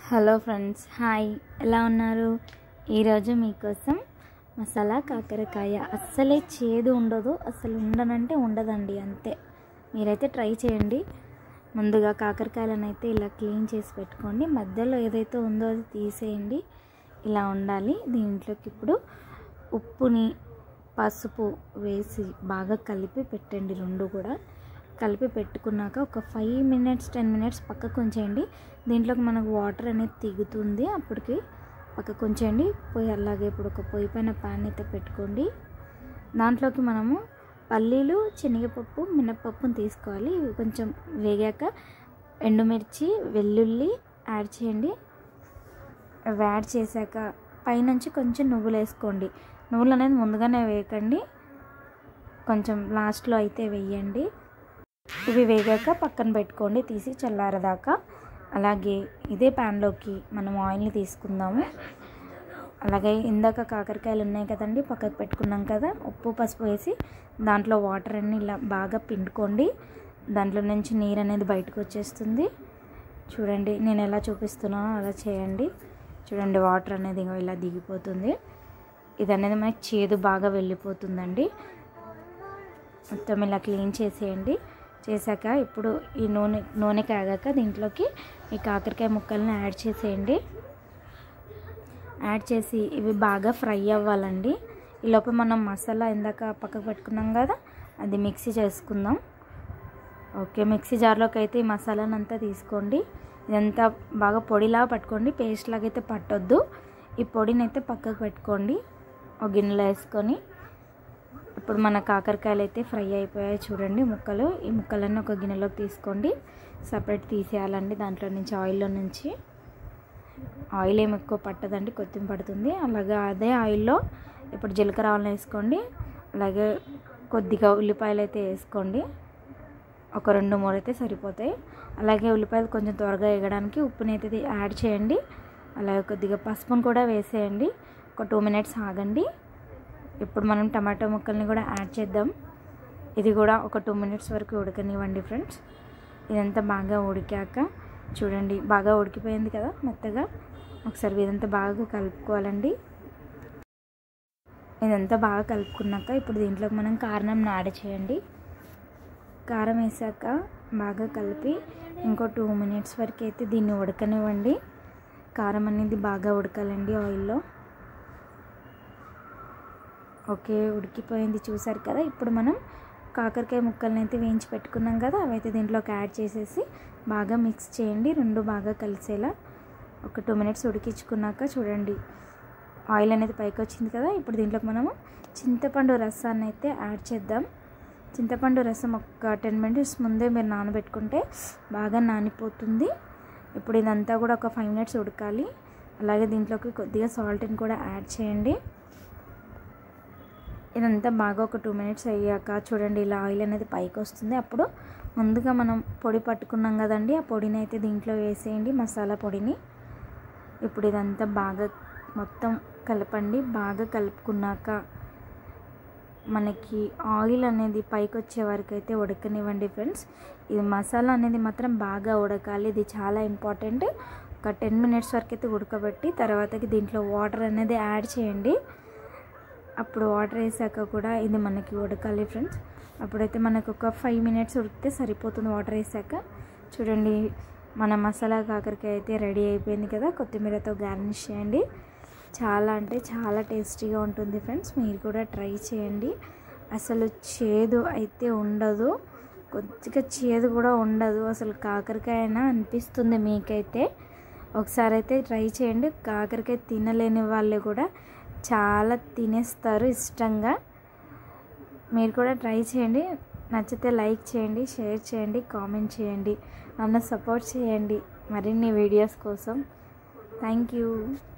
hello friends hi ఎలా ఉన్నారు ఈరోజు మీకోసం మసాలా కాకరకాయ అస్సలే చేదు ఉండదు అసలు ఉండనంటే ఉండదండి అంతే మీరైతే ట్రై చేయండి ముందుగా కాకరకాయలను అయితే ఇలా క్లీన్ చేసి పెట్టుకోండి మధ్యలో ఏదైతే ఉందో అది తీసేయండి ఇలా ఉండాలి దీంట్లోకి ఇప్పుడు ఉప్పుని పసుపు వేసి బాగా కలిపి పెట్టండి రెండు కూడా కలిపి పెట్టుకున్నాక ఒక ఫైవ్ మినిట్స్ టెన్ మినిట్స్ పక్కకు ఉంచేయండి దీంట్లోకి మనకు వాటర్ అనేది తిగుతుంది అప్పటికి పక్కకు ఉంచేయండి పొయ్యి అలాగే ఇప్పుడు ఒక పొయ్యి పైన ప్యాన్ అయితే పెట్టుకోండి దాంట్లోకి మనము పల్లీలు శనగపప్పు మినప్పప్పుని తీసుకోవాలి ఇవి కొంచెం వేగాక ఎండుమిర్చి వెల్లుల్లి యాడ్ చేయండి అవి యాడ్ చేశాక పైనుంచి కొంచెం నువ్వులు వేసుకోండి నువ్వులు అనేది ముందుగానే వేయకండి కొంచెం లాస్ట్లో అయితే వేయండి ఇవి వేగాక పక్కన పెట్టుకోండి తీసి చల్లారదాకా అలాగే ఇదే ప్యాన్లోకి మనం ఆయిల్ని తీసుకుందాము అలాగే ఇందాక కాకరకాయలు ఉన్నాయి కదండి పక్కకు పెట్టుకున్నాం కదా ఉప్పు పసుపు వేసి దాంట్లో వాటర్ అన్ని ఇలా బాగా పిండుకోండి దాంట్లో నుంచి నీరు అనేది బయటకు వచ్చేస్తుంది చూడండి నేను ఎలా చూపిస్తున్నానో అలా చేయండి చూడండి వాటర్ అనేది ఇంకో ఇలా దిగిపోతుంది ఇది అనేది మనకి చేదు బాగా వెళ్ళిపోతుందండి మొత్తం ఇలా క్లీన్ చేసేయండి చేశాక ఇప్పుడు ఈ నూనె నూనె కాగాక దీంట్లోకి ఈ కాకరకాయ ముక్కల్ని యాడ్ చేసేయండి యాడ్ చేసి ఇవి బాగా ఫ్రై అవ్వాలండి ఈ లోపల మనం మసాలా ఇందాక పక్కకు పెట్టుకున్నాం కదా అది మిక్సీ చేసుకుందాం ఓకే మిక్సీ జార్లోకి అయితే ఈ మసాలాను అంతా తీసుకోండి ఇదంతా బాగా పొడిలా పట్టుకోండి పేస్ట్ లాగా అయితే పట్టొద్దు ఈ పొడిని అయితే పక్కకు పెట్టుకోండి ఒక గిన్నెలో వేసుకొని ఇప్పుడు మన కాకరకాయలు అయితే ఫ్రై అయిపోయాయి చూడండి ముక్కలు ఈ ముక్కలన్నీ ఒక గిన్నెలోకి తీసుకోండి సపరేట్ తీసేయాలండి దాంట్లో నుంచి ఆయిల్లో నుంచి ఆయిల్ ఏమి ఎక్కువ పట్టదండి కొత్తిమీర పడుతుంది అలాగే అదే ఆయిల్లో ఇప్పుడు జీలకర్ర ఆయిల్ వేసుకోండి అలాగే కొద్దిగా ఉల్లిపాయలు అయితే వేసుకోండి ఒక రెండు మూడు అయితే సరిపోతాయి అలాగే ఉల్లిపాయలు కొంచెం త్వరగా వేయడానికి ఉప్పుని అయితే యాడ్ చేయండి అలాగే కొద్దిగా పసుపును కూడా వేసేయండి ఒక టూ మినిట్స్ ఆగండి ఇప్పుడు మనం టమాటో ముక్కల్ని కూడా యాడ్ చేద్దాం ఇది కూడా ఒక టూ మినిట్స్ వరకు ఉడకనివ్వండి ఫ్రెండ్స్ ఇదంతా బాగా ఉడికాక చూడండి బాగా ఉడికిపోయింది కదా మెత్తగా ఒకసారి ఇదంతా బాగా కలుపుకోవాలండి ఇదంతా బాగా కలుపుకున్నాక ఇప్పుడు దీంట్లోకి మనం కారం యాడ్ చేయండి కారం వేసాక బాగా కలిపి ఇంకో టూ మినిట్స్ వరకు అయితే దీన్ని ఉడకనివ్వండి కారం అనేది బాగా ఉడకాలండి ఆయిల్లో ఓకే ఉడికిపోయింది చూసారు కదా ఇప్పుడు మనం కాకరకాయ ముక్కల్ని అయితే వేయించి పెట్టుకున్నాం కదా అవైతే దీంట్లోకి యాడ్ చేసేసి బాగా మిక్స్ చేయండి రెండు బాగా కలిసేలా ఒక టూ మినిట్స్ ఉడికించుకున్నాక చూడండి ఆయిల్ అనేది పైకి వచ్చింది కదా ఇప్పుడు దీంట్లోకి మనము చింతపండు రసాన్ని అయితే యాడ్ చేద్దాం చింతపండు రసం ఒక టెన్ మినిట్స్ ముందే మీరు నానబెట్టుకుంటే బాగా నానిపోతుంది ఇప్పుడు ఇదంతా కూడా ఒక ఫైవ్ మినిట్స్ ఉడకాలి అలాగే దీంట్లోకి కొద్దిగా సాల్ట్ని కూడా యాడ్ చేయండి ఇదంతా బాగా ఒక టూ మినిట్స్ అయ్యాక చూడండి ఇలా ఆయిల్ అనేది పైకి వస్తుంది అప్పుడు ముందుగా మనం పొడి పట్టుకున్నాం కదండి ఆ పొడిని అయితే దీంట్లో వేసేయండి మసాలా పొడిని ఇప్పుడు ఇదంతా బాగా మొత్తం కలపండి బాగా కలుపుకున్నాక మనకి ఆయిల్ అనేది పైకి వచ్చే వరకు అయితే ఉడకనివ్వండి ఫ్రెండ్స్ ఇది మసాలా అనేది మాత్రం బాగా ఉడకాలి ఇది చాలా ఇంపార్టెంట్ ఒక టెన్ మినిట్స్ వరకు అయితే ఉడకబెట్టి తర్వాతకి దీంట్లో వాటర్ అనేది యాడ్ చేయండి అప్పుడు వాటర్ వేసాక కూడా ఇది మనకి ఉడకాలి ఫ్రెండ్స్ అప్పుడైతే మనకు ఒక ఫైవ్ మినిట్స్ ఉడికితే సరిపోతుంది వాటర్ వేసాక చూడండి మన మసాలా కాకరకాయ అయితే రెడీ అయిపోయింది కదా కొత్తిమీరతో గార్నిష్ చేయండి చాలా అంటే చాలా టేస్టీగా ఉంటుంది ఫ్రెండ్స్ మీరు కూడా ట్రై చేయండి అసలు చేదు అయితే ఉండదు కొద్దిగా చేదు కూడా ఉండదు అసలు కాకరకాయ అయినా అనిపిస్తుంది మీకైతే ఒకసారి అయితే ట్రై చేయండి కాకరకాయ తినలేని వాళ్ళు కూడా చాలా తినేస్తారు ఇష్టంగా మీరు కూడా ట్రై చేయండి నచ్చితే లైక్ చేయండి షేర్ చేయండి కామెంట్ చేయండి నన్ను సపోర్ట్ చేయండి మరిన్ని వీడియోస్ కోసం థ్యాంక్ యూ